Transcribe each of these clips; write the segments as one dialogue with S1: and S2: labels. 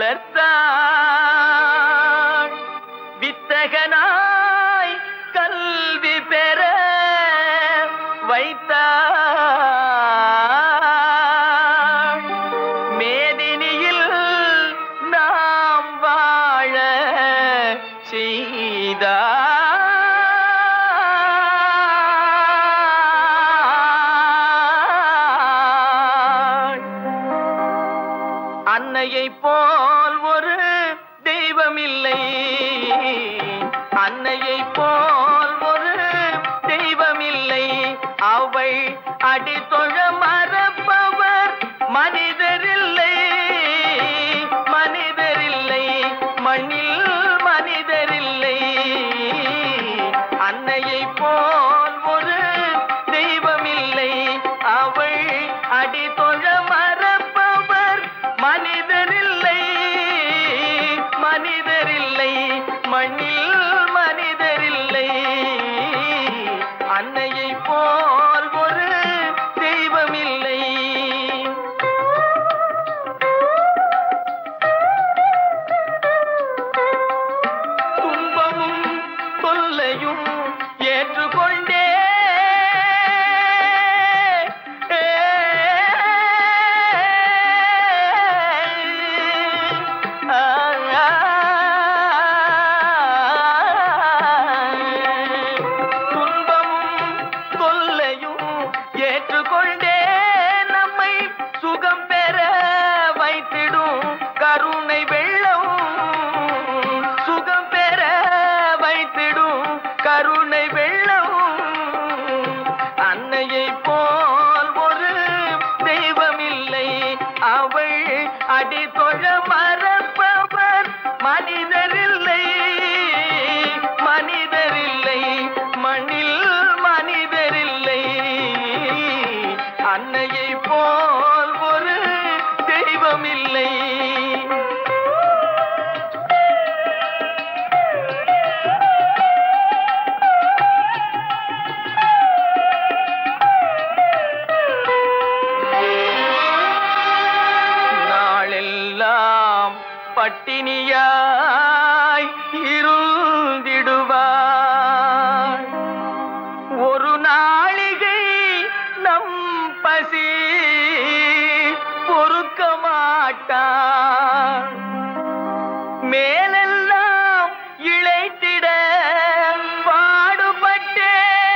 S1: வளர்த்தாள் வித்தகனாய் கல்வி பெற வைத்தாள் மேதினியில் நாம் வாழ செய்தாள் அன்னையை போல் ஒரு தெய்வம் இல்லை அன்னையை போல் ஒரு தெய்வம் இல்லை அவள் அடித்தொழ மறப்பவர் மனிதரில்லை மனிதரில்லை மண்ணில் மனிதரில்லை அன்னையை போல் ஒரு தெய்வம் இல்லை அவள் அடித்தொழ மறப்பவர் மனிதரில்லை மனிதரில்லை மண்ணில் மனிதரில்லை அன்னையை போல் ஒரு தெய்வம் இல்லை துன்பமும் தொல்லையும் ஏற்றுக்கொண்டே துன்பமும் தொல்லையும் ஏற்றுக்கொண்டே நம்மை சுகம் பெற வைத்திடும் கருணை வெள்ளம் சுகம் பெற வைத்திடும் கருணை வெள்ளம் அன்னையை போல் ஒரு தெய்வம் இல்லை அவள் அடி தொழ மறப்பவர் மனிதரில்லை மனிதரில்லை மண்ணில் மனிதரில்லை அன்னையை போல் ஒரு தெய்வம் இல்லை நாளெல்லாம் பட்டினியாய் இருந்திடுவார் ஒரு நாளிகை நம் பசி பொறுக்க மாட்டார் மேலெல்லாம் இழைத்திட பாடுபட்டே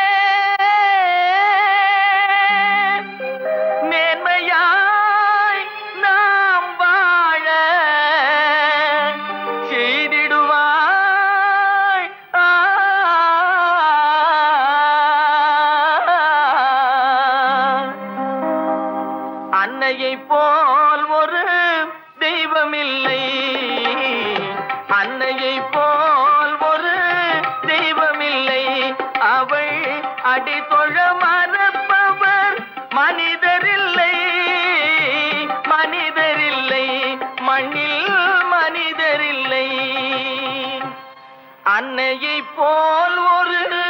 S1: மேன்மையாய் நாம் வாழ செய்திடுவாய் ஆ. அன்னையை போல் ஒரு தெய்வம் இல்லை அன்னையை போல் ஒரு தெய்வம் இல்லை அவள் அடி தொழ மறப்பவர் மனிதரில்லை மனிதரில்லை மண்ணில் மனிதரில்லை அன்னையை போல் ஒரு